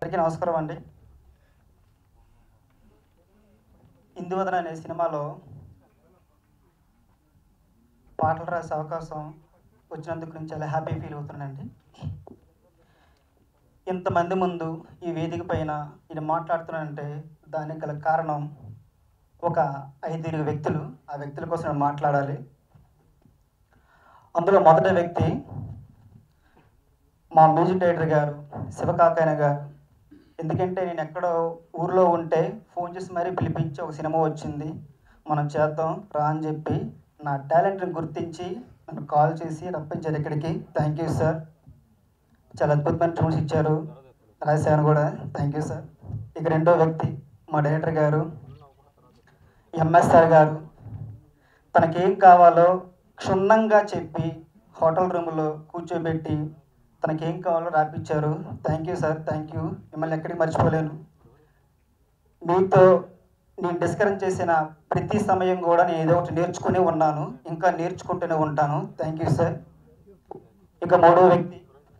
అందరికీ నమస్కారం అండి ఇందువదన అనే సినిమాలో పాటలు రాసే అవకాశం వచ్చినందుకు నేను చాలా హ్యాపీ ఫీల్ అవుతున్నానండి ఇంతమంది ముందు ఈ వేదిక పైన ఇది మాట్లాడుతున్నానంటే దానికి గల కారణం ఒక ఐదుగురు వ్యక్తులు ఆ వ్యక్తుల కోసం నేను మాట్లాడాలి అందులో మొదటి వ్యక్తి మా మ్యూజిక్ డైరెక్టర్ గారు శివకాకాయన గారు ఎందుకంటే నేను ఎక్కడో ఊర్లో ఉంటే ఫోన్ చేసి మరీ పిలిపించి ఒక సినిమా వచ్చింది మనం చేద్దాం రా అని చెప్పి నా టాలెంట్ని గుర్తించి నన్ను కాల్ చేసి రప్పించారు ఇక్కడికి థ్యాంక్ యూ సార్ చాలా అద్భుతమైన ట్యూన్స్ ఇచ్చారు రాశాను కూడా థ్యాంక్ యూ సార్ ఇక రెండో వ్యక్తి మా డైరెక్టర్ గారు ఎంఎస్ఆర్ గారు తనకేం కావాలో క్షుణ్ణంగా చెప్పి హోటల్ రూమ్లో కూర్చోబెట్టి తనకేం కావాలో రాపిచ్చారు thank you sir thank you మిమ్మల్ని ఎక్కడికి మర్చిపోలేను మీతో నేను డిస్కస్ చేసిన ప్రతి సమయం కూడా నేను ఏదో ఒకటి నేర్చుకునే ఉన్నాను ఇంకా నేర్చుకుంటూనే ఉంటాను థ్యాంక్ యూ సార్ ఇక మూడో వ్యక్తి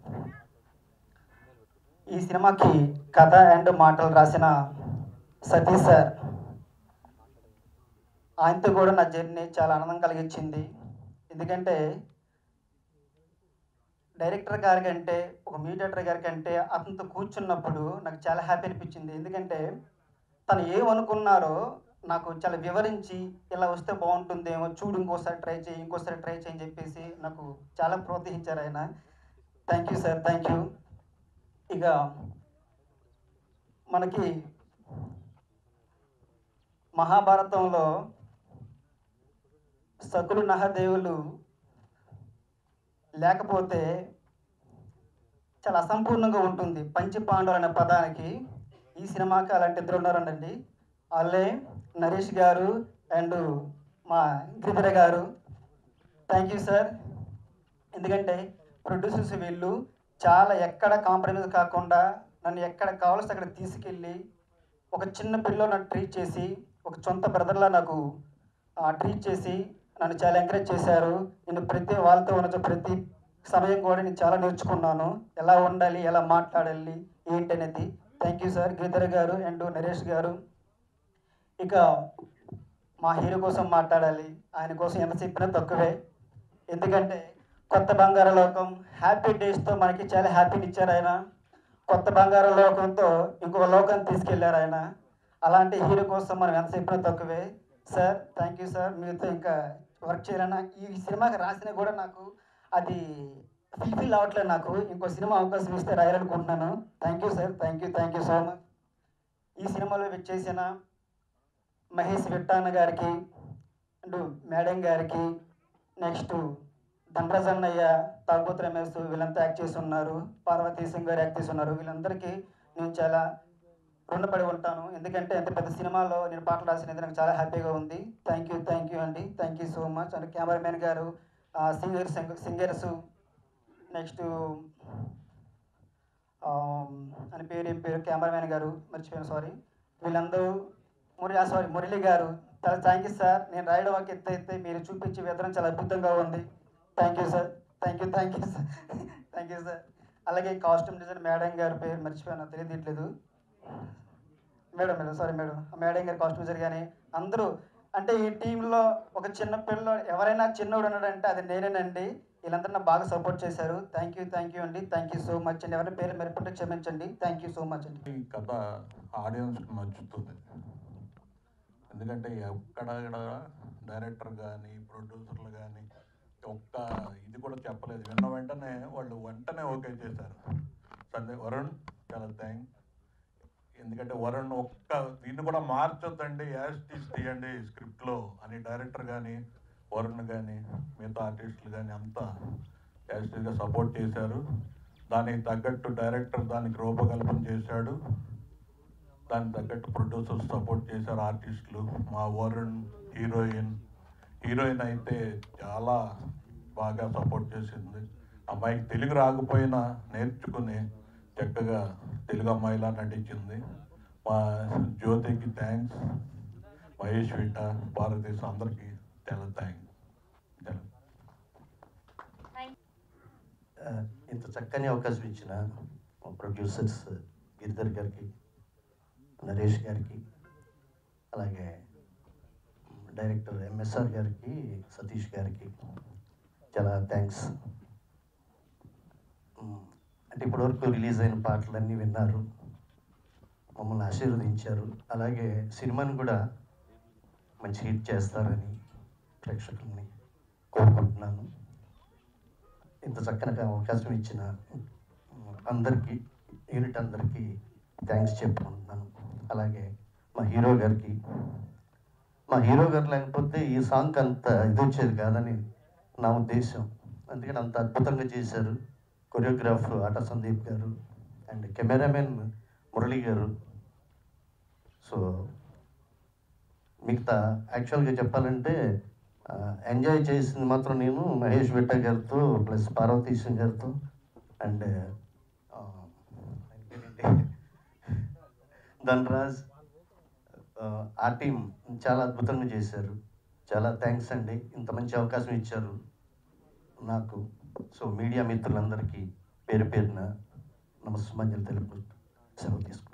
ఈ సినిమాకి కథ అండ్ మాటలు రాసిన సతీష్ సార్ ఆయనతో కూడా నా జర్నీ చాలా ఆనందం కలిగించింది ఎందుకంటే డైరెక్టర్ గారి కంటే ఒక మీడియేటర్ గారి కంటే అతనితో కూర్చున్నప్పుడు నాకు చాలా హ్యాపీ అనిపించింది ఎందుకంటే తను ఏమనుకున్నారో నాకు చాలా వివరించి ఇలా వస్తే బాగుంటుందేమో చూడు ఇంకోసారి ట్రై చేయి ఇంకోసారి ట్రై చేయని చెప్పేసి నాకు చాలా ప్రోత్సహించారు ఆయన thank you sir thank you ఇక మనకి మహాభారతంలో సకులు నహదేవులు లేకపోతే చాలా అసంపూర్ణంగా ఉంటుంది పంచి పాండవులు అనే పదానికి ఈ సినిమాకి అలాంటి ఇద్దరు ఉన్నారండి వాళ్ళే నరేష్ గారు అండ్ మా గిరిధర గారు థ్యాంక్ యూ సార్ ఎందుకంటే ప్రొడ్యూసర్స్ వీళ్ళు చాలా ఎక్కడ కాంప్రమైజ్ కాకుండా నన్ను ఎక్కడ కావాల్సి అక్కడ తీసుకెళ్ళి ఒక చిన్న పిల్లో నన్ను ట్రీట్ చేసి ఒక సొంత బ్రదర్లా నాకు ట్రీట్ చేసి నన్ను చాలా ఎంకరేజ్ చేశారు నేను ప్రతి వాళ్ళతో ఉన్న ప్రతి సమయం కూడా నేను చాలా నేర్చుకున్నాను ఎలా ఉండాలి ఎలా మాట్లాడాలి ఏంటి అనేది థ్యాంక్ యూ సార్ గిరిధర్ గారు అండ్ నరేష్ గారు ఇక మా హీరో కోసం మాట్లాడాలి ఆయన కోసం ఎంత చెప్పినా తక్కువే ఎందుకంటే కొత్త బంగారు లోకం హ్యాపీ డేస్తో మనకి చాలా హ్యాపీని ఇచ్చారు ఆయన కొత్త బంగారు లోకంతో ఇంకొక లోకాన్ని తీసుకెళ్లారు ఆయన అలాంటి హీరో కోసం మనం ఎంత చెప్పినా తక్కువే సార్ థ్యాంక్ యూ సార్ మీతో ఇంకా వర్క్ చేయాలన్నా ఈ సినిమాకి రాసినా కూడా నాకు అది ఫుల్ఫిల్ అవ్వట్లేదు నాకు ఇంకో సినిమా అవకాశం ఇస్తే రాయాలనుకుంటున్నాను thank you sir thank you thank you so much ఈ సినిమాలో చేసిన మహేష్ విట్టాన్న గారికి అండ్ మేడం గారికి నెక్స్ట్ ధనరాజ్ అన్నయ్య తాగుబోతు రమేష్ వీళ్ళంతా యాక్ట్ చేసి ఉన్నారు పార్వతీ సింగ్ గారు యాక్ట్ చేసి ఉన్నారు వీళ్ళందరికీ నేను చాలా రుణపడి ఉంటాను ఎందుకంటే ఎంత పెద్ద సినిమాలో నేను పాటలు రాసినది నాకు చాలా హ్యాపీగా ఉంది థ్యాంక్ యూ థ్యాంక్ యూ అండి thank you so much and cameraman గారు సింగర్ సింగర్స్ నెక్స్ట్ అని పేరు ఏం పేరు కెమెరామెన్ గారు మర్చిపోయాను సారీ వీళ్ళందరూ మురళి సారీ మురళి గారు చాలా థ్యాంక్ యూ సార్ నేను రాయడం ఒక ఎత్తు అయితే మీరు చూపించే విధానం చాలా అద్భుతంగా ఉంది thank you sir thank you thank you sir thank you sir అలాగే కాస్ట్యూమ్ డిజైన్ మేడం గారి పేరు మర్చిపోయాను తెలియట్లేదు madam madam sorry madam madam గారి కాస్ట్యూమర్ కానీ అందరూ అంటే ఈ టీంలో ఒక చిన్న పిల్ల ఎవరైనా చిన్నోడు ఉన్నాడంటే అది నేనేనండి వీళ్ళందరూ నాకు బాగా సపోర్ట్ చేశారు థ్యాంక్ యూ థ్యాంక్ యూ అండి థ్యాంక్ యూ సో మచ్ అండి ఎవరి పేరు మెరుపుంటే క్షమించండి థ్యాంక్ యూ సో మచ్ అండి ఈ కథ ఆడియన్స్కి నచ్చుతుంది ఎందుకంటే ఎక్కడ డైరెక్టర్ కానీ ప్రొడ్యూసర్లు కానీ ఒక్క ఇది కూడా చెప్పలేదు విన్న వెంటనే వాళ్ళు వెంటనే ఓకే చేశారు సంజయ్ వరుణ్ చాలా థ్యాంక్స్ ఎందుకంటే వరుణ్ ఒక్క దీన్ని కూడా మార్చొద్దండి యాజ్ తీసి తీయండి స్క్రిప్ట్లో అని డైరెక్టర్ కానీ వరుణ్ కానీ మిగతా ఆర్టిస్టులు కానీ అంతా యాజ్ టీజ్గా సపోర్ట్ చేశారు దానికి తగ్గట్టు డైరెక్టర్ దానికి రూపకల్పన చేశాడు దానికి తగ్గట్టు ప్రొడ్యూసర్స్ సపోర్ట్ చేశారు ఆర్టిస్టులు మా వరుణ్ హీరోయిన్ హీరోయిన్ అయితే చాలా బాగా సపోర్ట్ చేసింది అమ్మాయికి తెలుగు రాకపోయినా నేర్చుకుని చక్కగా తెలుగు అమ్మాయిలా నటించింది మా జ్యోతికి థ్యాంక్స్ మహేష్ విట భారతదేశం అందరికీ చాలా థ్యాంక్స్ ఆ, ఇంత చక్కని అవకాశం ఇచ్చిన మా ప్రొడ్యూసర్స్ గిరిధర్ గారికి నరేష్ గారికి అలాగే డైరెక్టర్ ఎంఎస్ఆర్ గారికి సతీష్ గారికి చాలా థ్యాంక్స్ అంటే ఇప్పటివరకు రిలీజ్ అయిన పాటలన్నీ విన్నారు మమ్మల్ని ఆశీర్వదించారు అలాగే సినిమాని కూడా మంచి హిట్ చేస్తారని ప్రేక్షకుల్ని కోరుకుంటున్నాను ఇంత చక్కని అవకాశం ఇచ్చిన అందరికీ యూనిట్ అందరికీ థ్యాంక్స్ చెప్పుకుంటున్నాను అలాగే మా హీరో గారికి మా హీరో గారు లేకపోతే ఈ సాంగ్ అంత ఇది వచ్చేది కాదని నా ఉద్దేశం అందుకని అంత అద్భుతంగా చేశారు కొరియోగ్రాఫ్ ఆట సందీప్ గారు అండ్ కెమెరామెన్ మురళి గారు సో మిగతా యాక్చువల్గా చెప్పాలంటే ఎంజాయ్ చేసింది మాత్రం నేను మహేష్ బిట్ట గారితో ప్లస్ పార్వతీశం గారితో అండ్ ధనరాజ్ ఆ టీం చాలా అద్భుతంగా చేశారు చాలా థ్యాంక్స్ అండి ఇంత మంచి అవకాశం ఇచ్చారు నాకు సో మీడియా మిత్రులందరికీ పేరు పేరున నమస్సుమంజలు తెలుపుకుంటూ సెలవు తీసుకుంటాను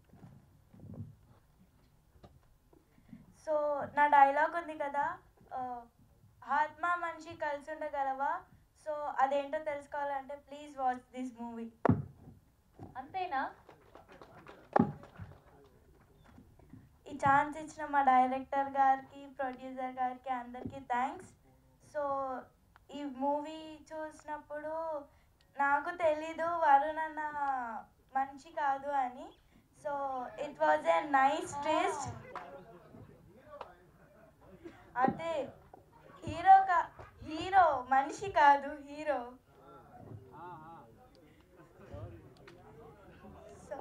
సో నా డైలాగ్ ఉంది కదా ఆ, ఆత్మ మనిషి కలిసి ఉండగలవా సో అదేంటో తెలుసుకోవాలంటే ప్లీజ్ వాచ్ దిస్ మూవీ అంతేనా ఈ ఛాన్స్ ఇచ్చిన మా డైరెక్టర్ గారికి ప్రొడ్యూసర్ గారికి అందరికీ థ్యాంక్స్ సో ఈ మూవీ చూసినప్పుడు నాకు తెలీదు వరుణ్ అన్న మంచి కాదు అని so it was a nice taste అదే హీరో కా హీరో మనిషి కాదు hero so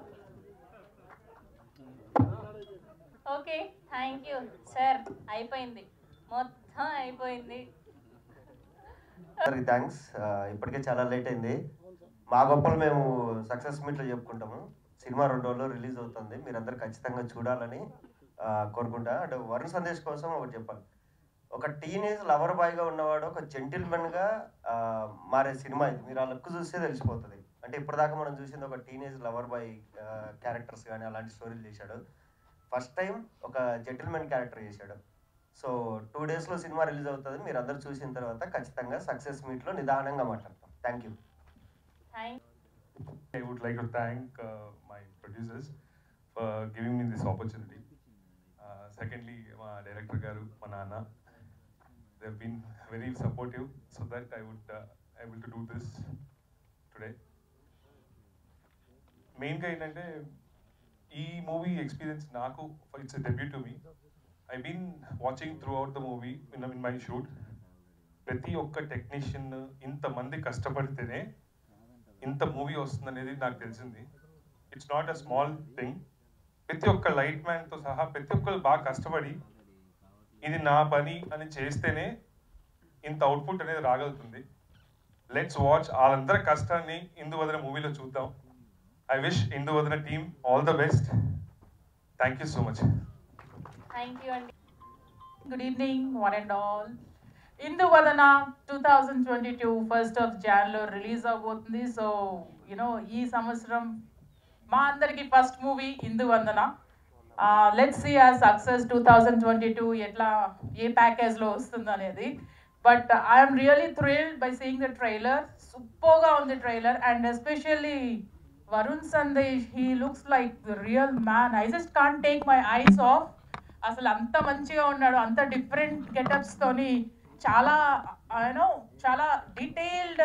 okay thank you sir అయిపోయింది మొత్తం అయిపోయింది అందరికి థ్యాంక్స్ ఇప్పటికే చాలా లేట్ అయింది మా గొప్పలు మేము సక్సెస్ మీట్లో చెప్పుకుంటాము సినిమా రెండు రోజుల్లో రిలీజ్ అవుతుంది మీరందరూ ఖచ్చితంగా చూడాలని ఆ, కోరుకుంటా అంటే వరుణ్ సందేశ్ కోసం ఒకటి చెప్పాలి ఒక టీనేజ్ లవర్ బాయ్గా ఉన్నవాడు ఒక జెంటిల్మెన్గా మారే సినిమా ఇది మీరు ఆ లుక్ చూస్తే తెలిసిపోతుంది అంటే ఇప్పటిదాకా మనం చూసింది ఒక టీనేజ్ లవర్ బాయ్ క్యారెక్టర్స్ కానీ అలాంటి స్టోరీలు చేశాడు ఫస్ట్ టైం ఒక జెంటిల్మెన్ క్యారెక్టర్ చేశాడు సో టూ డేస్లో సినిమా రిలీజ్ అవుతుంది మీరు అందరు చూసిన తర్వాత ఖచ్చితంగా సక్సెస్ మీట్లో నిదానంగా మాట్లాడతాం thank you thank I would like to thank uh, my producers for giving me this opportunity. Uh, secondly, my director Garu, my Nana, they've been very supportive so that I would uh, able to do this today. మెయిన్గా ఏంటంటే ఈ movie experience నాకు it's debut to me I been watching throughout the movie in in my shoot ప్రతి ఒక్క technician ఇంతమంది కష్టపడితేనే ఇంత movie వస్తుందనేది నాకు తెలిసింది it's not a small thing ప్రతి ఒక్క లైట్ మ్యాన్తో సహా ప్రతి ఒక్కరు బాగా కష్టపడి ఇది నా పని అని చేస్తేనే ఇంత అవుట్పుట్ అనేది రాగలుగుతుంది లెట్స్ వాచ్ వాళ్ళందరి కష్టాన్ని ఇందువదన మూవీలో చూద్దాం I wish Induvadana team all the best thank you so much thank you అండి Good evening, one and all. Induvadana two thousand twenty two first of జాన్లో రిలీజ్ అవబోతుంది సో యూనో ఈ సంవత్సరం మా అందరికి first movie Induvadana let's see a success two thousand twenty two ఎట్లా ఏ ప్యాకేజ్లో వస్తుంది అనేది but I'm really thrilled by seeing the trailer సూపర్గా ఉంది trailer and especially Varun Sandesh he looks like the real man I just can't take my eyes off అసలు అంత మంచిగా ఉన్నాడు అంత డిఫరెంట్ గెటప్స్ తోని చాలా యూనో చాలా డీటెయిల్డ్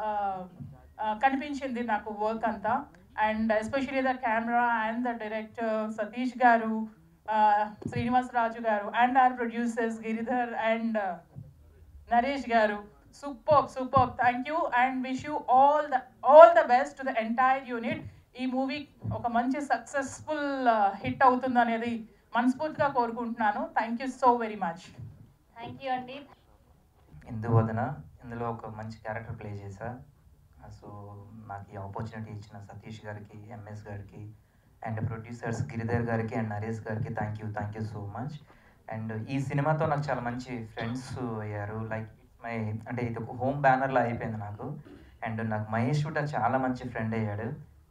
కనిపించింది నాకు వర్క్ అంతా and especially the camera and the director Satish గారు శ్రీనివాస్ రాజు గారు and our producers Giridhar and Naresh గారు super super thank you and wish you all the all the best to the entire unit ఈ మూవీ ఒక మంచి సక్సెస్ఫుల్ హిట్ అవుతుంది అనేది మనస్ఫూర్తిగా కోరుకుంటున్నాను thank you so very much thank you అండి ఇందువదన ఇందులో ఒక మంచి క్యారెక్టర్ ప్లే చేశా సో నాకు ఈ ఆపర్చునిటీ ఇచ్చిన సతీష్ గారికి ఎంఎస్ గారికి అండ్ ప్రొడ్యూసర్స్ గిరిధర్ గారికి అండ్ నరేష్ గారికి thank you thank you so much and ఈ సినిమాతో నాకు చాలా మంచి ఫ్రెండ్స్ అయ్యారు లైక్ మై అంటే ఇది ఒక హోమ్ బ్యానర్లా అయిపోయింది నాకు అండ్ నాకు మహేష్ కూడా చాలా మంచి ఫ్రెండ్ అయ్యాడు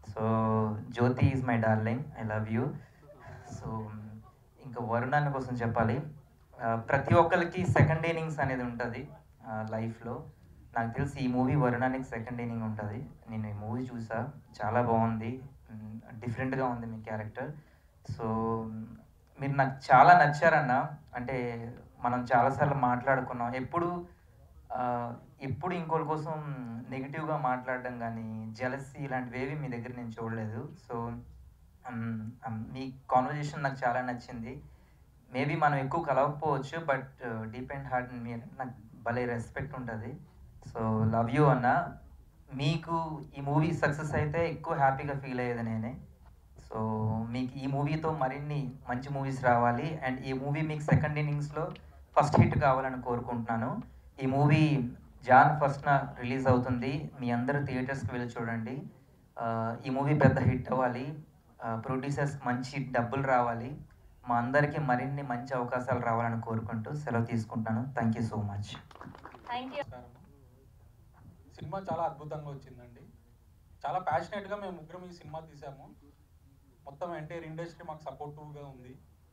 so Jyothi is my darling I love you so ఇంకా వరుణాన్ని కోసం చెప్పాలి ఆ, ప్రతి ఒక్కరికి సెకండ్ ఇన్నింగ్స్ అనేది ఉంటుంది లైఫ్లో నాకు తెలిసి ఈ మూవీ వరుణానికి సెకండ్ ఇన్నింగ్ ఉంటుంది నేను ఈ మూవీ చూసా చాలా బాగుంది డిఫరెంట్గా ఉంది మీ క్యారెక్టర్ సో మీరు నాకు చాలా నచ్చారన్న అంటే మనం చాలాసార్లు మాట్లాడుకున్నాం ఎప్పుడు ఆ, ఎప్పుడు ఇంకోళ్ళ కోసం నెగిటివ్గా మాట్లాడడం కానీ జలసీ ఇలాంటివి ఏవి మీ దగ్గర నేను చూడలేదు సో మీ కాన్వర్జేషన్ నాకు చాలా నచ్చింది మేబీ మనం ఎక్కువ కలవకపోవచ్చు బట్ డీప్ అండ్ హార్ట్ మీరు నాకు భలే రెస్పెక్ట్ ఉంటుంది సో లవ్ యూ అన్న మీకు ఈ మూవీ సక్సెస్ అయితే ఎక్కువ హ్యాపీగా ఫీల్ అయ్యేది నేనే సో మీకు ఈ మూవీతో మరిన్ని మంచి మూవీస్ రావాలి అండ్ ఈ మూవీ మీకు సెకండ్ ఇన్నింగ్స్లో ఫస్ట్ హిట్ కావాలని కోరుకుంటున్నాను ఈ మూవీ జాన్ ఫస్ట్న రిలీజ్ అవుతుంది మీ అందరూ థియేటర్స్కి వెళ్ళి చూడండి ఆ, ఈ మూవీ పెద్ద హిట్ అవ్వాలి ప్రొడ్యూసర్స్ మంచి డబ్బులు రావాలి మా అందరికీ మరిన్ని మంచి అవకాశాలు రావాలని కోరుకుంటూ సెలవు తీసుకుంటున్నాను thank you so much thank you cinema చాలా అద్భుతంగా వచ్చిందండి చాలా ప్యాషనెట్గా మేము ముగ్గురం ఈ సినిమా తీసాము మొత్తం ఎంటైర్ ఇండస్ట్రీ మాకు సపోర్టివ్గా ఉంది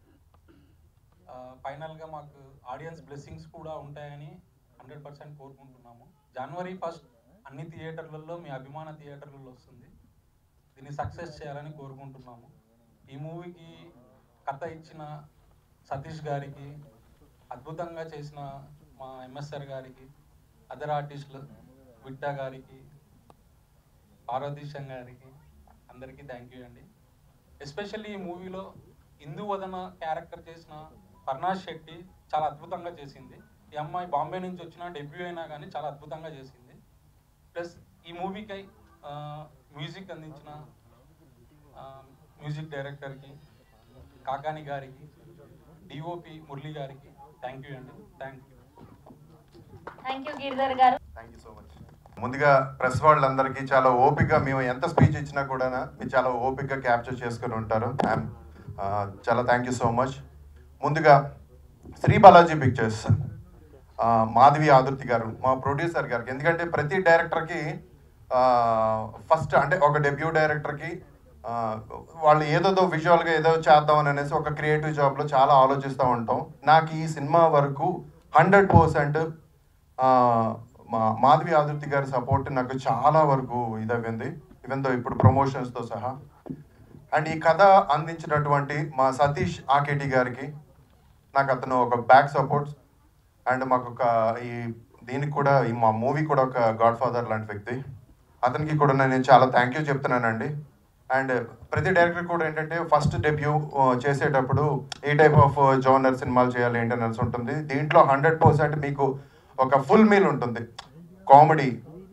ఫైనల్గా మాకు ఆడియన్స్ బ్లెస్సింగ్స్ కూడా ఉంటాయని హండ్రెడ్ పర్సెంట్ కోరుకుంటున్నాము జనవరి ఫస్ట్ అన్ని థియేటర్లలో మీ అభిమాన థియేటర్లలో వస్తుంది దీన్ని సక్సెస్ చేయాలని కోరుకుంటున్నాము ఈ మూవీకి కథ ఇచ్చిన సతీష్ గారికి అద్భుతంగా చేసిన మా ఎంఎస్ఆర్ గారికి అదర్ ఆర్టిస్టులు విట్టా గారికి పార్వతీశం గారికి అందరికీ థ్యాంక్ యూ అండి ఎస్పెషల్లీ ఈ మూవీలో ఇందు వదన క్యారెక్టర్ చేసిన పర్నాష్ శెట్టి చాలా అద్భుతంగా చేసింది ఈ అమ్మాయి బాంబే నుంచి వచ్చిన డెబ్యూ అయినా కానీ చాలా అద్భుతంగా చేసింది ప్లస్ ఈ మూవీకి మ్యూజిక్ అందించిన ఆ, మ్యూజిక్ డైరెక్టర్కి కాకాని గారికి డిఓపి మురళి గారికి థ్యాంక్ యూ అండి thank you thank you Giridhar గారు థ్యాంక్ యూ సో మచ్ ముందుగా ప్రెస్ వాళ్ళందరికీ చాలా ఓపిక మేము ఎంత స్పీచ్ ఇచ్చినా కూడా మీరు చాలా ఓపికగా క్యాప్చర్ చేసుకుని ఉంటారు ఐఎమ్ చాలా థ్యాంక్ యూ సో మచ్ ముందుగా శ్రీ బాలాజీ పిక్చర్స్ మాధవి ఆదుర్తి గారు మా ప్రొడ్యూసర్ గారికి ఎందుకంటే ప్రతి డైరెక్టర్కి ఫస్ట్ అంటే ఒక డెబ్యూ డైరెక్టర్కి వాళ్ళు ఏదోదో విజువల్గా ఏదో చేద్దాం అనేసి ఒక క్రియేటివ్ జాబ్లో చాలా ఆలోచిస్తూ ఉంటాం నాకు ఈ సినిమా వరకు హండ్రెడ్ పర్సెంట్ మా మాధవి ఆదుర్తి గారి సపోర్ట్ నాకు చాలా వరకు ఇదైంది ఈవెన్ దో ఇప్పుడు ప్రమోషన్స్తో సహా అండ్ ఈ కథ అందించినటువంటి మా సతీష్ ఆకేటి గారికి నాకు అతను ఒక బ్యాక్ సపోర్ట్ అండ్ మాకు ఒక ఈ దీనికి కూడా ఈ మా మూవీ కూడా ఒక గాడ్ ఫాదర్ లాంటి వ్యక్తి అతనికి కూడా నేను చాలా థ్యాంక్ యూ చెప్తున్నానండి అండ్ ప్రతి డైరెక్టర్ కూడా ఏంటంటే ఫస్ట్ డెబ్యూ చేసేటప్పుడు ఏ టైప్ ఆఫ్ జోనర్ సినిమాలు చేయాలి ఏంటి అనేసి ఉంటుంది దీంట్లో హండ్రెడ్ పర్సెంట్ మీకు ఒక ఫుల్ మీల్ ఉంటుంది కామెడీ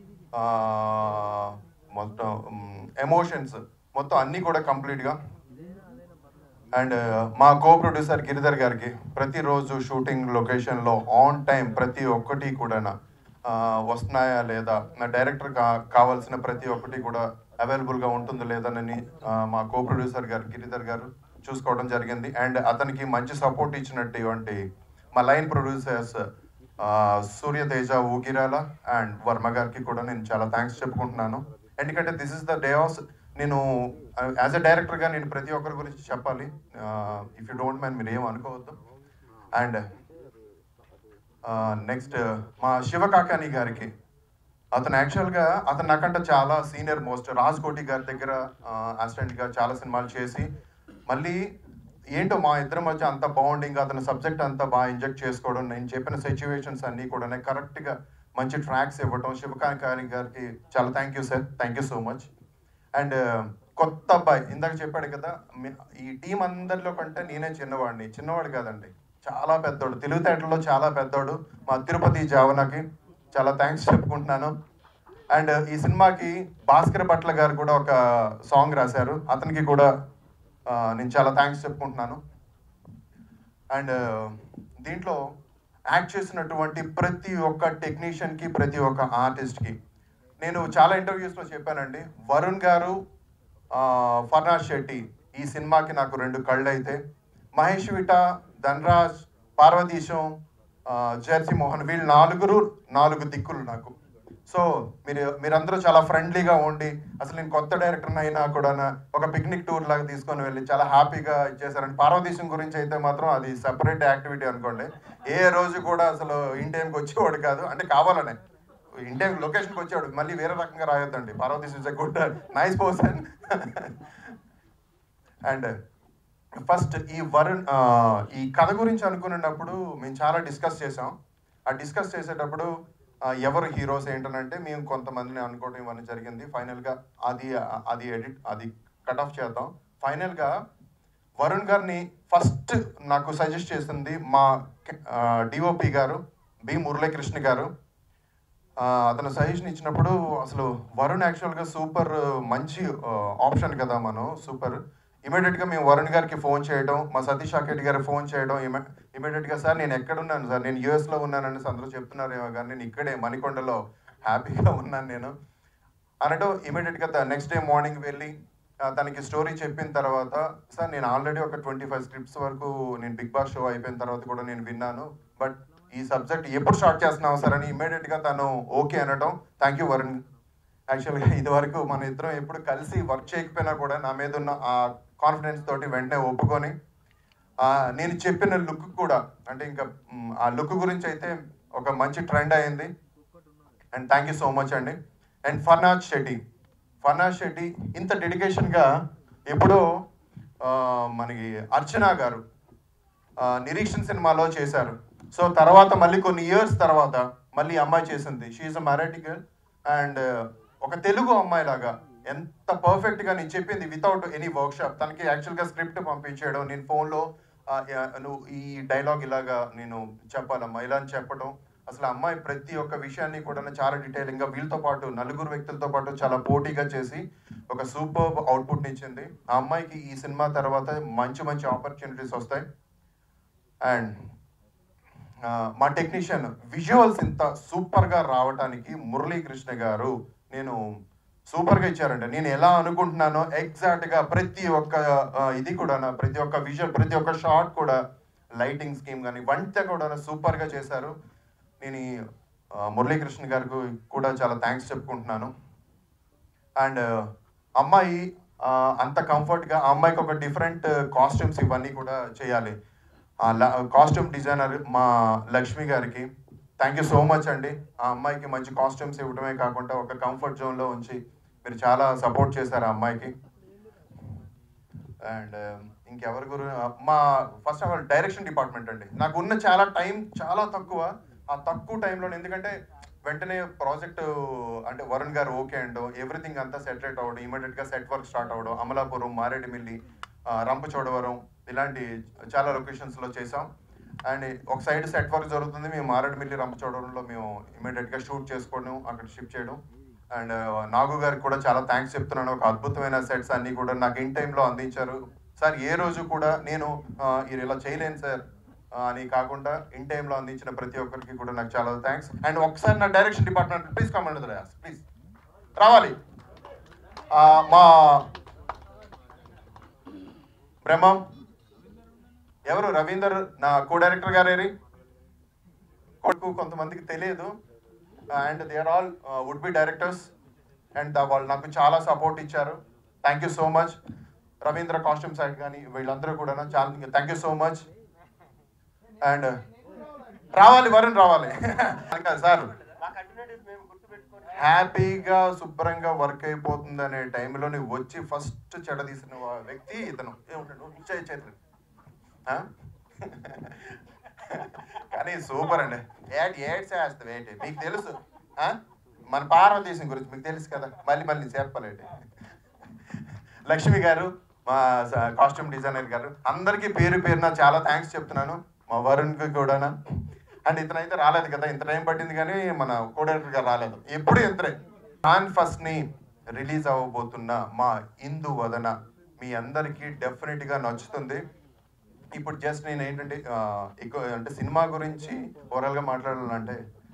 మొత్తం ఎమోషన్స్ మొత్తం అన్నీ కూడా కంప్లీట్గా అండ్ మా కో ప్రొడ్యూసర్ గిరిధర్ గారికి ప్రతిరోజు షూటింగ్ లొకేషన్లో ఆన్ టైం ప్రతి ఒక్కటి కూడా వస్తున్నాయా లేదా నా డైరెక్టర్ కా కావాల్సిన ప్రతి ఒక్కటి కూడా అవైలబుల్గా ఉంటుందో లేదనని ఆ, మా కో ప్రొడ్యూసర్ గారు గిరిధర్ గారు చూసుకోవడం జరిగింది అండ్ అతనికి మంచి సపోర్ట్ ఇచ్చినటువంటి మా line producers Suryateja Ugirala and Varma గారికి కూడా నేను చాలా థ్యాంక్స్ చెప్పుకుంటున్నాను ఎందుకంటే this is the day of నేను యాజ్ అ డైరెక్టర్గా నేను ప్రతి ఒక్కరి గురించి చెప్పాలి ఇఫ్ యూ డోంట్ మైండ్ మీరు ఏం అనుకోవద్దు అండ్ నెక్స్ట్ మా శివకాకాని గారికి అతను యాక్చువల్గా అతను నాకంటే చాలా సీనియర్ మోస్ట్ రాజ్ కోటి గారి దగ్గర అసిస్టెంట్గా చాలా సినిమాలు చేసి మళ్ళీ ఏంటో మా ఇద్దరి మధ్య అంత బాండింగ్ అతని సబ్జెక్ట్ అంతా బాగా ఇంజెక్ట్ చేసుకోవడం నేను చెప్పిన సిచ్యువేషన్స్ అన్నీ కూడా కరెక్ట్గా మంచి ట్రాక్స్ ఇవ్వడం శివకాకాని గారికి చాలా thank you sir thank you so much and కొత్త అబ్బాయి ఇందాక చెప్పాడు కదా మీ- ఈ టీం అందరిలో కంటే నేనే చిన్నవాడిని చిన్నవాడు కాదండి చాలా పెద్దోడు తెలివితేటల్లో చాలా పెద్దోడు మా తిరుపతి జావనకి చాలా థ్యాంక్స్ చెప్పుకుంటున్నాను అండ్ ఈ సినిమాకి భాస్కర్ భట్ల గారు కూడా ఒక సాంగ్ రాశారు అతనికి కూడా ఆ, నేను చాలా థ్యాంక్స్ చెప్పుకుంటున్నాను అండ్ దీంట్లో యాక్ట్ చేసినటువంటి ప్రతి ఒక్క టెక్నీషియన్కి ప్రతి ఒక్క ఆర్టిస్ట్కి నేను చాలా ఇంటర్వ్యూస్లో చెప్పానండి వరుణ్ గారు ఆ, ఫర్నాజ్ శెట్టి ఈ సినిమాకి నాకు రెండు కళ్ళు అయితే మహేష్ విట ధనరాజ్ పార్వతీశం ఆ, జెర్సీ మోహన్ వీళ్ళు నాలుగురు నాలుగు దిక్కులు నాకు సో మీరు మీరందరూ చాలా ఫ్రెండ్లీగా ఉండి అసలు నేను కొత్త డైరెక్టర్ అయినా కూడా ఒక పిక్నిక్ టూర్ లాగా తీసుకొని వెళ్ళి చాలా హ్యాపీగా ఇచ్చేసారండి పార్వతీశం గురించి అయితే మాత్రం అది సెపరేట్ యాక్టివిటీ అనుకోండి ఏ రోజు కూడా అసలు ఇన్ టైంకి వచ్చేవాడు కాదు అంటే కావాలనే ఇన్ టైం లొకేషన్కి వచ్చేవాడు మళ్ళీ వేరే రకంగా రాయొద్దండి Parvateesam is good nice person and first ఈ వరుణ్ ఆ, ఈ కథ గురించి అనుకున్నప్పుడు మేము చాలా డిస్కస్ చేసాం ఆ డిస్కస్ చేసేటప్పుడు ఆ, ఎవరు హీరోస్ ఏంటనంటే మేము కొంతమందిని అనుకోవడం ఇవన్నీ జరిగింది ఫైనల్గా అది అది ఎడిట్ అది కట్ ఆఫ్ చేద్దాం ఫైనల్గా వరుణ్ గారిని ఫస్ట్ నాకు సజెస్ట్ చేసింది మా డిఓపి గారు బి మురళీకృష్ణ గారు ఆ, అతను సజెషన్ ఇచ్చినప్పుడు అసలు వరుణ్ యాక్చువల్గా సూపర్ మంచి ఆప్షన్ కదా మనం సూపర్ ఇమీడియట్గా మేము వరుణ్ గారికి ఫోన్ చేయడం మా సతీష్ అకెట్ గారికి ఫోన్ చేయడం ఇమీడియట్గా సార్ నేను ఎక్కడున్నాను సార్ నేను యూఎస్లో ఉన్నానని అందరూ చెప్తున్నారేమో కానీ నేను ఇక్కడే మణికొండలో హ్యాపీగా ఉన్నాను నేను అనడం ఇమీడియట్గా నెక్స్ట్ డే మార్నింగ్ వెళ్ళి ఆ, తనకి స్టోరీ చెప్పిన తర్వాత సార్ నేను ఆల్రెడీ ఒక ట్వంటీ ఫైవ్ స్క్రిప్ట్స్ వరకు నేను బిగ్ బాస్ షో అయిపోయిన తర్వాత కూడా నేను విన్నాను బట్ ఈ సబ్జెక్ట్ ఎప్పుడు స్టార్ట్ చేస్తున్నావు సార్ అని ఇమీడియట్గా తను ఓకే అనడం థ్యాంక్ యూ వరుణ్ యాక్చువల్గా ఇది వరకు మన ఇద్దరం ఎప్పుడు కలిసి వర్క్ చేయకపోయినా కూడా నా మీద ఉన్న ఆ కాన్ఫిడెన్స్ తోటి వెంటనే ఒప్పుకొని ఆ, నేను చెప్పిన లుక్ కూడా అంటే ఇంకా మ్, ఆ లుక్ గురించి అయితే ఒక మంచి ట్రెండ్ అయింది and thank you so much అండి అండ్ ఫర్నాజ్ షెట్టి ఫర్నాజ్ షెట్టి ఇంత డెడికేషన్గా ఎప్పుడో ఆ, మనకి అర్చన గారు ఆ, నిరీక్షణ్ సినిమాలో చేశారు సో తర్వాత మళ్ళీ కొన్ని ఇయర్స్ తర్వాత మళ్ళీ ఈ అమ్మాయి చేసింది she a Marathi girl and ఒక తెలుగు అమ్మాయి లాగా ఎంత పర్ఫెక్ట్గా నేను చెప్పింది వితౌట్ ఎనీ వర్క్షాప్ తనకి యాక్చువల్గా స్క్రిప్ట్ పంపించేయడం నేను ఫోన్లో నువ్వు ఈ డైలాగ్ ఇలాగా నేను చెప్పాలమ్మా ఇలా అని చెప్పడం అసలు ఆ అమ్మాయి ప్రతి ఒక్క విషయాన్ని కూడా చాలా డీటెయిలింగ్గా వీళ్ళతో పాటు నలుగురు వ్యక్తులతో పాటు చాలా పోటీగా చేసి ఒక సూపర్ అవుట్పుట్ ఇచ్చింది ఆ అమ్మాయికి ఈ సినిమా తర్వాత మంచి మంచి ఆపర్చునిటీస్ వస్తాయి అండ్ ఆ, మా టెక్నీషియన్ విజువల్స్ ఇంత సూపర్గా రావడానికి మురళీకృష్ణ గారు నేను సూపర్గా ఇచ్చారండి నేను ఎలా అనుకుంటున్నానో ఎగ్జాక్ట్గా ప్రతి ఒక్క ఆ, ఇది కూడా ప్రతి ఒక్క విజువల్ ప్రతి ఒక్క షాట్ కూడా లైటింగ్ స్కీమ్ కానీ వంట కూడా సూపర్గా చేశారు నేను ఈ, ఆ, మురళీకృష్ణ గారికి కూడా చాలా థ్యాంక్స్ చెప్పుకుంటున్నాను అండ్ అమ్మాయి ఆ, అంత కంఫర్ట్గా ఆ అమ్మాయికి ఒక డిఫరెంట్ కాస్ట్యూమ్స్ ఇవన్నీ కూడా చేయాలి కాస్ట్యూమ్ డిజైనర్ మా లక్ష్మి గారికి థ్యాంక్ యూ సో మచ్ అండి ఆ అమ్మాయికి మంచి కాస్ట్యూమ్స్ ఇవ్వడమే కాకుండా ఒక కంఫర్ట్ జోన్లో ఉంచి మీరు చాలా సపోర్ట్ చేశారు ఆ అమ్మాయికి అండ్ ఇంకెవరి గురు మా first of all direction department అండి నాకు ఉన్న చాలా టైం చాలా తక్కువ ఆ తక్కువ టైంలో ఎందుకంటే వెంటనే ప్రాజెక్ట్ అంటే వరుణ్ గారు ఓకే అండ్ ఎవ్రీథింగ్ అంతా సెటరేట్ అవ్వడం ఇమీడియట్గా సెట్ వర్క్ స్టార్ట్ అవ్వడం అమలాపురం మారేడుమిల్లి ఆ, రంపచోడవరం ఇలాంటి చాలా లొకేషన్స్లో చేసాం అండ్ ఒక సైడ్ సెట్ వర్క్ జరుగుతుంది మేము మారేడుమిల్లి రంపచోడవరంలో మేము ఇమీడియట్గా షూట్ చేసుకోవడం అక్కడ షిఫ్ట్ చేయడం అండ్ నాగు గారికి కూడా చాలా థ్యాంక్స్ చెప్తున్నాను ఒక అద్భుతమైన సెట్స్ అన్నీ కూడా నాకు ఇన్ టైంలో అందించారు సార్ ఏ రోజు కూడా నేను ఆ, ఇది ఇలా చేయలేను సార్ ఆ, అని కాకుండా ఇన్ టైంలో అందించిన ప్రతి ఒక్కరికి కూడా నాకు చాలా థ్యాంక్స్ అండ్ ఒకసారి నా direction department please comment please రావాలి ఆ, మా బ్రహ్మం ఎవరు రవీందర్ నా కో డైరెక్టర్ గారేరి కొడుకు కొంతమందికి తెలియదు and they are all would be directors and వాళ్ళు నాకు చాలా సపోర్ట్ ఇచ్చారు thank you so much Ravindra costume side కానీ వీళ్ళందరూ కూడా చాలా thank you so much and రావాలి వరుణ్ రావాలి సార్ హ్యాపీగా శుభ్రంగా వర్క్ అయిపోతుంది అనే టైంలో నువ్వు వచ్చి ఫస్ట్ చెడ తీసిన వా- వ్యక్తి ఇతను ఏముంటాడు చేయి చేతులు ఆ? కానీ సూపర్ అండి ఏడ్ ఏడ్ చేస్తావు ఏంటి మీకు తెలుసు ఆ? మన పార్వతీశం గురించి మీకు తెలుసు కదా మళ్ళీ మళ్ళీ చెప్పలేండి లక్ష్మి గారు మా కాస్ట్యూమ్ డిజైనర్ గారు అందరికీ పేరు పేరున చాలా థ్యాంక్స్ చెప్తున్నాను మా వరుణ్కి కూడా అండ్ ఇతనైతే రాలేదు కదా ఇంత టైం పట్టింది కానీ మన కోడైరెక్టర్ గారు రాలేదు ఎప్పుడు ఇంతరే జాన్ ఫస్ట్ ని రిలీజ్ అవ్వబోతున్న మా ఇందు వదన మీ అందరికీ డెఫినెట్ గా నచ్చుతుంది ఇప్పుడు జస్ట్ నేను ఏంటంటే ఆ, ఎక్కువ అంటే సినిమా గురించి ఓవరాల్ గా మాట్లాడాలంటే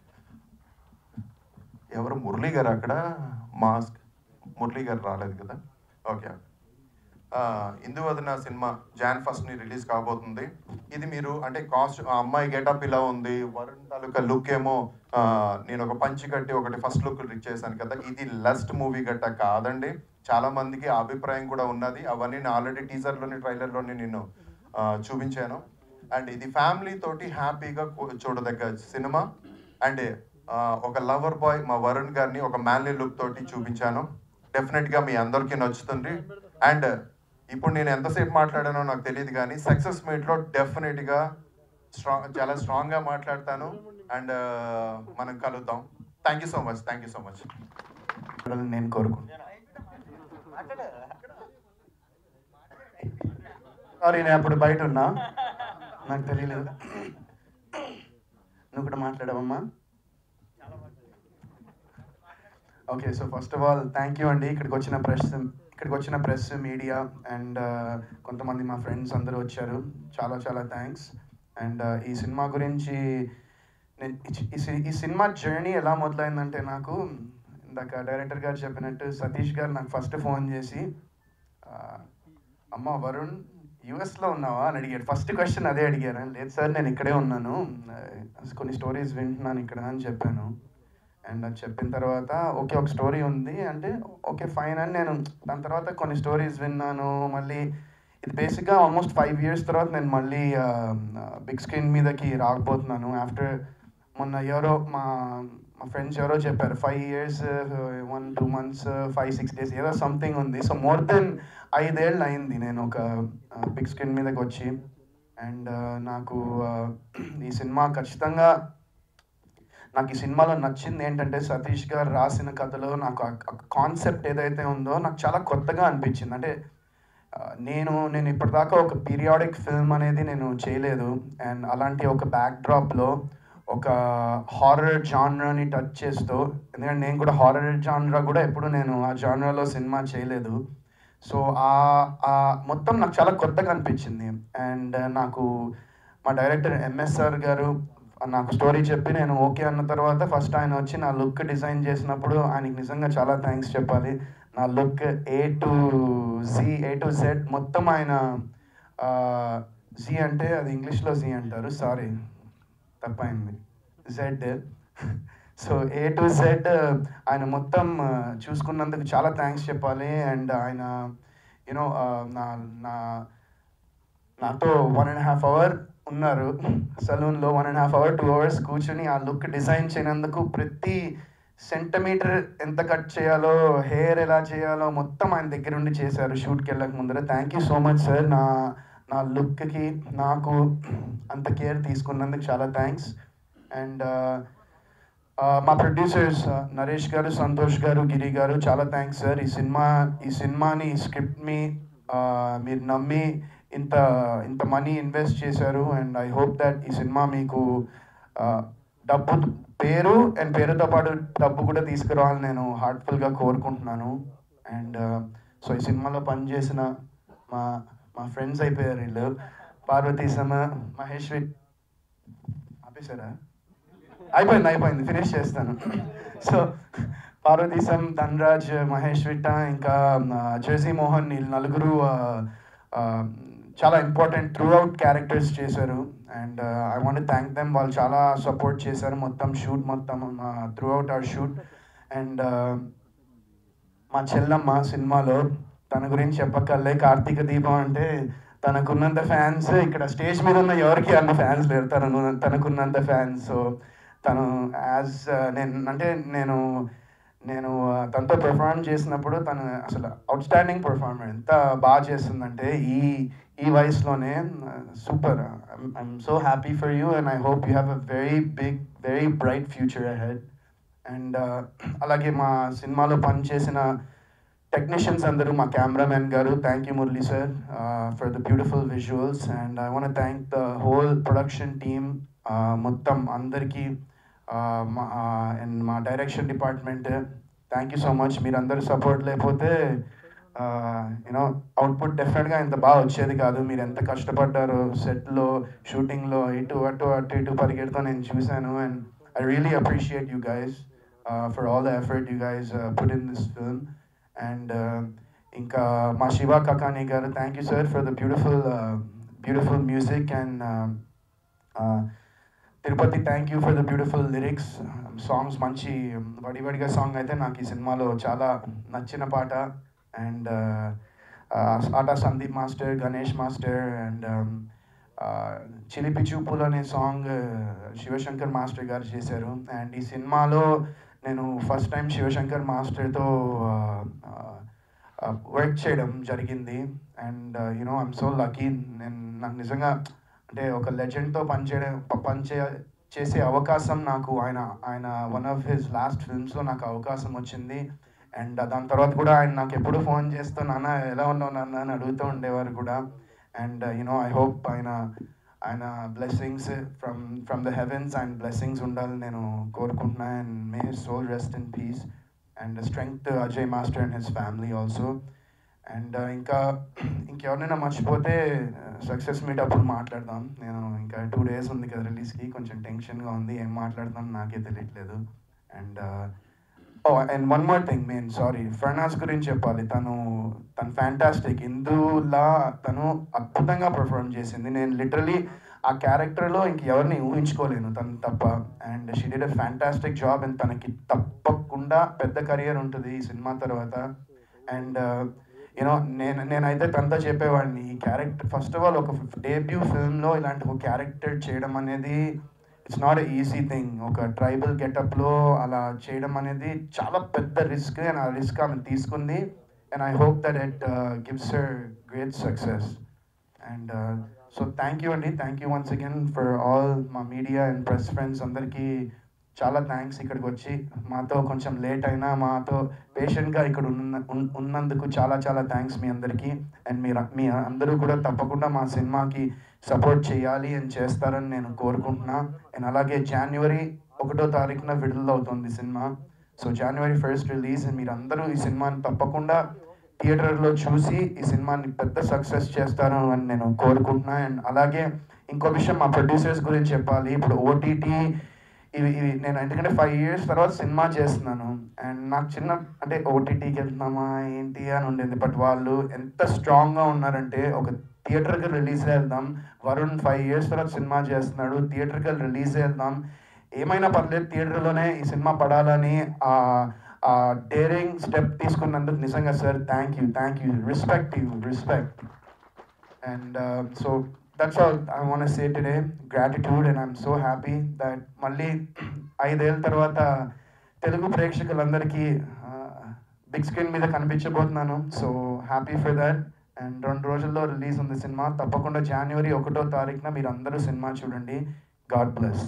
ఎవరు మురళీ గారు అక్కడ మాస్క్ మురళీ గారు రాలేదు కదా ఓకే ఇందువదన సినిమా జాన్ ఫస్ట్ని రిలీజ్ కాబోతుంది ఇది మీరు అంటే కాస్ట్ ఆ అమ్మాయి గెటప్ ఇలా ఉంది వరుణ్ తాలూకా లుక్ ఏమో ఆ, నేను ఒక పంచి కట్టి ఒకటి ఫస్ట్ లుక్ చేశాను కదా ఇది లస్ట్ మూవీ గట్ట కాదండి చాలా మందికి ఆ అభిప్రాయం కూడా ఉన్నది అవన్నీ నేను ఆల్రెడీ టీజర్లోని ట్రైలర్లోని నేను ఆ, చూపించాను అండ్ ఇది ఫ్యామిలీ తోటి హ్యాపీగా కూ- చూడదగ్గ సినిమా అండ్ ఆ, ఒక లవర్ బాయ్ మా వరుణ్ గారిని ఒక మ్యాన్లీ లుక్ తోటి చూపించాను డెఫినెట్గా మీ అందరికీ నచ్చుతుంది అండ్ ఇప్పుడు నేను ఎంతసేపు మాట్లాడానో నాకు తెలియదు కానీ సక్సెస్ మీట్లో డెఫినెట్గా స్ట్రాంగ్ చాలా స్ట్రాంగ్గా మాట్లాడతాను అండ్ మనం కలుద్దాం thank you so much thank you so much నేను కోరుకుంటున్నాను సారీ నేను అప్పుడు బయట ఉన్నా నాకు తెలియలేదు నువ్వు కూడా మాట్లాడవమ్మా okay so first of all thank you అండి ఇక్కడికి వచ్చిన ప్రెస్ ఇక్కడికి వచ్చిన ప్రెస్ మీడియా అండ్ కొంతమంది మా ఫ్రెండ్స్ అందరూ వచ్చారు చాలా చాలా థ్యాంక్స్ అండ్ ఈ సినిమా గురించి నేను ఈ- ఈ సి- ఈ సినిమా జర్నీ ఎలా మొదలైందంటే నాకు ఇందాక డైరెక్టర్ గారు చెప్పినట్టు సతీష్ గారు నాకు ఫస్ట్ ఫోన్ చేసి ఆ, అమ్మ వరుణ్ యుఎస్లో ఉన్నావా అని అడిగాడు ఫస్ట్ క్వశ్చన్ అదే అడిగారు లేదు సార్ నేను ఇక్కడే ఉన్నాను ఆ, కొన్ని స్టోరీస్ వింటున్నాను ఇక్కడ అని చెప్పాను అండ్ అది చెప్పిన తర్వాత ఓకే ఒక స్టోరీ ఉంది అంటే ఓకే ఫైన్ అని నేను దాని తర్వాత కొన్ని స్టోరీస్ విన్నాను మళ్ళీ ఇది బేసిక్గా ఆల్మోస్ట్ ఫైవ్ ఇయర్స్ తర్వాత నేను మళ్ళీ బిగ్ స్క్రీన్ మీదకి రాకపోతున్నాను ఆఫ్టర్ మొన్న ఎవరో మా మా ఫ్రెండ్స్ ఎవరో చెప్పారు five years one two months five six days ఏదో సంథింగ్ ఉంది సో మోర్ దెన్ ఐదేళ్ళు అయింది నేను ఒక బిగ్ స్క్రీన్ మీదకి వచ్చి అండ్ నాకు uh, ఈ సినిమా ఖచ్చితంగా నాకు ఈ సినిమాలో నచ్చింది ఏంటంటే సతీష్ గారు రాసిన కథలో నాకు కాన్సెప్ట్ ఏదైతే ఉందో నాకు చాలా కొత్తగా అనిపించింది అంటే ఆ, నేను నేను ఇప్పటిదాకా ఒక పీరియాడిక్ ఫిల్మ్ అనేది నేను చేయలేదు అండ్ అలాంటి ఒక బ్యాక్ డ్రాప్లో ఒక హారర్ జానరాని టచ్ చేస్తూ ఎందుకంటే నేను కూడా హారర్ జానరా కూడా ఎప్పుడు నేను ఆ జానరాలో సినిమా చేయలేదు సో ఆ ఆ మొత్తం నాకు చాలా కొత్తగా అనిపించింది అండ్ నాకు మా డైరెక్టర్ ఎంఎస్ఆర్ గారు నాకు స్టోరీ చెప్పి నేను ఓకే అన్న తర్వాత ఫస్ట్ ఆయన వచ్చి నా లుక్ డిజైన్ చేసినప్పుడు ఆయనకి నిజంగా చాలా థ్యాంక్స్ చెప్పాలి నా look A to G A to Z మొత్తం ఆయన జీ అంటే అది ఇంగ్లీష్లో జీ అంటారు సారీ తప్పైంది Z so A to Z ఆయన మొత్తం ఆ, చూసుకున్నందుకు చాలా థ్యాంక్స్ చెప్పాలి అండ్ ఆయన యూనో నా నా నాతో వన్ అండ్ హాఫ్ అవర్ ఉన్నారు సలూన్లో one and half hour two hours కూర్చొని ఆ లుక్ డిజైన్ చేయనందుకు ప్రతి సెంటీమీటర్ ఎంత కట్ చేయాలో హెయిర్ ఎలా చేయాలో మొత్తం ఆయన దగ్గర ఉండి చేశారు షూట్కి వెళ్ళక ముందర thank you so much sir నా నా లుక్కి నాకు అంత కేర్ తీసుకున్నందుకు చాలా థ్యాంక్స్ అండ్ మా ప్రొడ్యూసర్స్ నరేష్ గారు సంతోష్ గారు గిరి గారు చాలా థ్యాంక్స్ సార్ ఈ సినిమా ఈ సినిమాని ఈ స్క్రిప్ట్ని మీరు నమ్మి ఇంత ఇంత మనీ ఇన్వెస్ట్ చేశారు అండ్ ఐ హోప్ దట్ ఈ సినిమా మీకు ఆ, డబ్బు పేరు అండ్ పేరుతో పాటు డబ్బు కూడా తీసుకురావాలని నేను హార్ట్ఫుల్గా కోరుకుంటున్నాను అండ్ సో ఈ సినిమాలో పనిచేసిన మా మా ఫ్రెండ్స్ అయిపోయారు వీళ్ళు పార్వతీసమ మహేశ్వరి ఆపేశారా అయిపోయింది అయిపోయింది ఫినిష్ చేస్తాను సో పార్వతీశం ధనరాజ్ మహేష్ విట్ట ఇంకా ఆ, జెర్సీ మోహన్ వీళ్ళు నలుగురు ఆ, ఆ, చాలా ఇంపార్టెంట్ త్రూ అవుట్ క్యారెక్టర్స్ చేశారు and I want thank them వాళ్ళు చాలా సపోర్ట్ చేశారు మొత్తం షూట్ మొత్తం throughout our shoot and మా చెల్లమ్మ సినిమాలో తన గురించి చెప్పక్కర్లే కార్తీక దీపం అంటే తనకున్నంత ఫ్యాన్స్ ఇక్కడ స్టేజ్ మీద ఉన్న ఎవరికి అంత ఫ్యాన్స్ లేరు తనకు తనకున్నంత ఫ్యాన్స్ సో తను యాజ్ నేను అంటే నేను నేను ఆ, తనతో పెర్ఫార్మ్ చేసినప్పుడు తను అసలు అవుట్ స్టాండింగ్ పెర్ఫార్మర్ ఎంత బాగా చేస్తుందంటే ఈ ఈ వయసులోనే super I'm so happy for you and I hope you have a very big very bright future ahead and అలాగే మా సినిమాలో పనిచేసిన టెక్నీషియన్స్ అందరూ మా cameraman garu thank you Murali sir for the beautiful visuals and I want thank the whole production team మొత్తం అందరికీ uh, మా and మా direction department thank you so much మీరు అందరు సపోర్ట్ లేకపోతే యూనో అవుట్పుట్ డెఫినెట్గా ఇంత బాగా వచ్చేది కాదు మీరు ఎంత కష్టపడ్డారో సెట్లో షూటింగ్లో ఇటు అటు అటు ఇటు పరిగెడుతూ నేను చూశాను and I really appreciate you guys for all the effort you guys put in this film and ఇంకా మా Shiva Kakani garu thank you sir for the beautiful beautiful music and Tirupati thank you for the beautiful lyrics songs మంచి వడివడిగా song అయితే నాకు ఈ సినిమాలో చాలా నచ్చిన పాట అండ్ ఆట Sandeep master Ganesh master and చిలిపి చూపులు అనే సాంగ్ శివశంకర్ మాస్టర్ గారు చేశారు అండ్ ఈ సినిమాలో నేను ఫస్ట్ టైం శివశంకర్ మాస్టర్తో వర్క్ చేయడం జరిగింది and you know I'm so lucky నేను నాకు నిజంగా అంటే ఒక లెజెండ్తో పనిచేయడం ప- పనిచే చేసే అవకాశం నాకు ఆయన ఆయన వన్ ఆఫ్ హిస్ లాస్ట్ ఫిల్మ్స్లో నాకు అవకాశం వచ్చింది అండ్ దాని తర్వాత కూడా ఆయన నాకు ఎప్పుడు ఫోన్ చేస్తూ నాన్న ఎలా ఉన్నావు నాన్న అని అడుగుతూ ఉండేవారు కూడా అండ్ యునో ఐ హోప్ ఆయన ఆయన blessings from from the heavens and blessings ఉండాలని నేను కోరుకుంటున్నా and may his soul rest in peace and strength Ajay master and his family also and ఇంకా ఇంకెవరినైనా మర్చిపోతే సక్సెస్ మీట్ అప్పుడు మాట్లాడదాం నేను ఇంకా టూ డేస్ ఉంది కదా రిలీజ్కి కొంచెం టెన్షన్గా ఉంది ఏం మాట్లాడదాం నాకే తెలియట్లేదు and oh and one more thing main సారీ ఫర్నాస్ గురించి చెప్పాలి తను తను ఫ్యాంటాస్టిక్ ఇందులా తను అద్భుతంగా పర్ఫార్మ్ చేసింది నేను లిటరలీ ఆ క్యారెక్టర్లో ఇంక ఎవరిని ఊహించుకోలేను తను తప్ప and she did a fantastic job and తనకి తప్పకుండా పెద్ద కెరియర్ ఉంటుంది ఈ సినిమా తర్వాత అండ్ యూనో నేను నేనైతే తనతో చెప్పేవాడిని ఈ క్యారెక్టర్ ఫస్ట్ ఆఫ్ ఆల్ ఒక డేబ్యూ ఫిల్మ్లో ఇలాంటి ఒక క్యారెక్టర్ చేయడం అనేది ఇట్స్ నాట్ ఈజీ థింగ్ ఒక ట్రైబల్ గెటప్లో అలా చేయడం అనేది చాలా పెద్ద రిస్క్ అండ్ ఆ రిస్క్ ఆమె తీసుకుంది and I hope that it gives her great success and so thank you అండి thank you once again for all మా మీడియా అండ్ ప్రెస్ ఫ్రెండ్స్ అందరికీ చాలా థ్యాంక్స్ ఇక్కడికి వచ్చి మాతో కొంచెం లేట్ అయినా మాతో పేషెంట్గా ఇక్కడ ఉన్న ఉన్- ఉన్నందుకు చాలా చాలా థ్యాంక్స్ మీ అందరికీ అండ్ మీరు మీ అందరూ కూడా తప్పకుండా మా సినిమాకి సపోర్ట్ చేయాలి అని చేస్తారని నేను కోరుకుంటున్నా అండ్ అలాగే జనవరి ఒకటో తారీఖున విడుదల అవుతుంది సినిమా సో జనవరి ఫస్ట్ రిలీజ్ మీరు అందరూ ఈ సినిమాని తప్పకుండా థియేటర్లో చూసి ఈ సినిమాని పెద్ద సక్సెస్ చేస్తారు అని నేను కోరుకుంటున్నా అండ్ అలాగే ఇంకో విషయం మా ప్రొడ్యూసర్స్ గురించి చెప్పాలి ఇప్పుడు ఓటీటీ ఇవి ఇవి నేను ఎందుకంటే ఫైవ్ ఇయర్స్ తర్వాత సినిమా చేస్తున్నాను అండ్ నాకు చిన్న అంటే ఓటీటీకి వెళ్తున్నామా ఏంటి అని ఉండేది బట్ వాళ్ళు ఎంత స్ట్రాంగ్గా ఉన్నారంటే ఒక థియేటర్కి రిలీజ్ వెళ్దాం వరుణ్ ఫైవ్ ఇయర్స్ తర్వాత సినిమా చేస్తున్నాడు థియేటర్కి రిలీజ్ వెళ్దాం ఏమైనా పర్లేదు థియేటర్లోనే ఈ సినిమా పడాలని ఆ డేరింగ్ స్టెప్ తీసుకున్నందుకు నిజంగా sir thank you thank you respect you respect and so that's all I want say today gratitude and I'm so happy that మళ్ళీ ఐదేళ్ళ తర్వాత తెలుగు ప్రేక్షకులందరికీ బిగ్ స్క్రీన్ మీద కనిపించబోతున్నాను so happy for that and రెండు రోజుల్లో రిలీజ్ ఉంది సినిమా తప్పకుండా జనవరి ఒకటో తారీఖున మీరు అందరూ సినిమా చూడండి గాడ్ బ్లెస్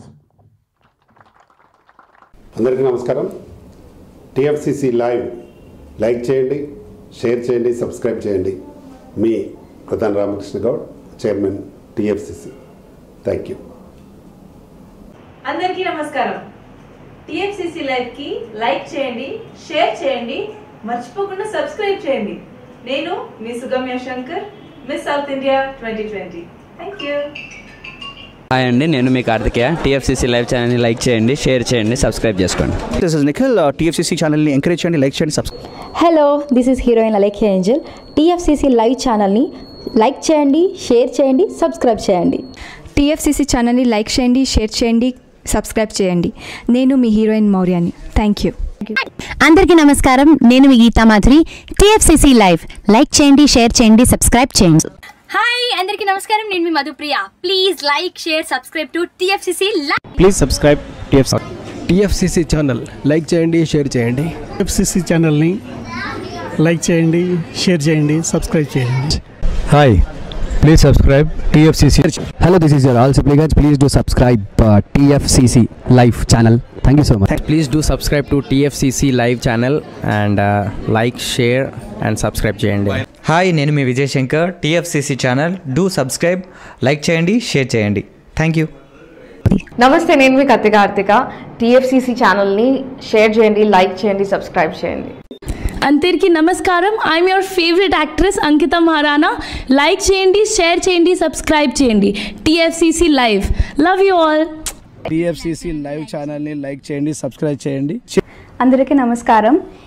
అందరికీ నమస్కారం టిఎఫ్సిసి లైవ్ లైక్ చేయండి షేర్ చేయండి సబ్స్క్రైబ్ చేయండి మీ ప్రధాన Ramakrishna Goud chairman TFCC thank you అందరికీ నమస్కారం టిఎఫ్సిసి లైవ్ కి లైక్ చేయండి షేర్ చేయండి మర్చిపోకుండా సబ్స్క్రైబ్ చేయండి నేను మీ Sugamya Shankar miss south India twenty twenty thank you hi అండి నేను మీ కార్తికేయ టీఎఫ్సీసీ లైవ్ ఛానల్ని లైక్ చేయండి షేర్ చేయండి సబ్స్క్రైబ్ చేసుకోండి దిస్ ఇస్ నిఖిల్ టీఎఫ్సీసీ ఛానల్ని ఎంకరేజ్ చేయండి లైక్ చేయండి subscribe hello this is heroine Alekhya angel TFCC live ఛానల్ని లైక్ చేయండి షేర్ చేయండి సబ్స్క్రైబ్ చేయండి టీఎఫ్సీసీ ఛానల్ని లైక్ చేయండి షేర్ చేయండి సబ్స్క్రైబ్ చేయండి నేను మీ హీరోయిన్ మౌర్యాని థ్యాంక్ యూ అందరికీ నమస్కారం నేను మీ Geetha Madhuri TFCC live like చేయండి షేర్ చేయండి సబ్స్క్రైబ్ చేయండి హాయ్ అందరికీ నమస్కారం నేను మీ Madhupriya please like share subscribe to TFCC please subscribe TF TFCC channel like చేయండి షేర్ చేయండి ఎఫ్సిసి ఛానల్ని లైక్ చేయండి షేర్ చేయండి సబ్స్క్రైబ్ చేయండి hi please subscribe TFCC hello this is యర్ ఆల్ సిప్లిగన్స్ please do subscribe TFCC live channel thank you so much please do subscribe to TFCC live channel and like share and subscribe చేయండి hi నేను మీ Vijay Shankar TFCC channel do subscribe like చేయండి share చేయండి thank you నమస్తే నేను మీ Kathi Karthika TFCC ఛానల్ని share చేయండి లైక్ చేయండి సబ్స్క్రైబ్ చేయండి అందరికీ నమస్కారం I'm your favourite actress Ankita Maharana like చేయండి షేర్ చేయండి సబ్స్క్రైబ్ చేయండి TFCC live love you all TFCC live ఛానల్ని లైక్ చేయండి సబ్స్క్రైబ్ చేయండి అందరికీ నమస్కారం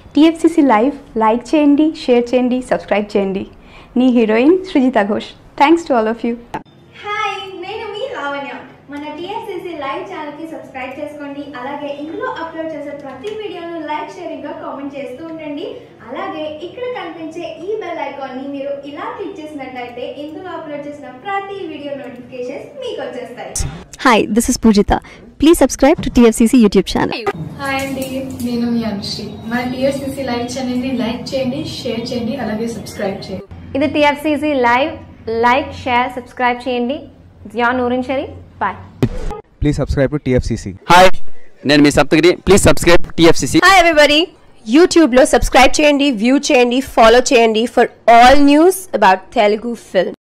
టీఎఫ్సిసి లైవ్ లైక్ చేయండి షేర్ చేయండి సబ్స్క్రైబ్ చేయండి నీ heroine Srujitha Ghosh thanks to all of you hi నేను మీ లావణ్య మన టీఎస్సీసీ లైవ్ ఛానల్కి సబ్స్క్రైబ్ చేసుకోండి అలాగే ఇందులో అప్లోడ్ చేసే ప్రతి వీడియోను లైక్ షేరింగ్గా కామెంట్ చేస్తూ ఉండండి అలాగే ఇక్కడ కనిపించే ఈ బెల్ ఐకాన్ని మీరు ఇలా క్లిక్ చేసినట్టయితే ఇందులో అప్లోడ్ చేసిన ప్రతి వీడియో నోటిఫికేషన్స్ మీకు వచ్చేస్తాయి hi this is Poojitha please subscribe to TFCC YouTube channel hi అండి నేను మీ అనుశ్రీ మన టీఎస్సీసీ లైవ్ ఛానల్ని లైక్ చేయండి షేర్ చేయండి అలాగే సబ్స్క్రైబ్ చేయండి ఇది TFCC live like share subscribe చేయండి Zia Noorin Sharif bye please subscribe to TFCC hi నేను మీ Saptagiri please subscribe TFCC hi everybody యూట్యూబ్లో సబ్స్క్రైబ్ చేయండి వ్యూ చేయండి ఫాలో చేయండి for all news about Telugu film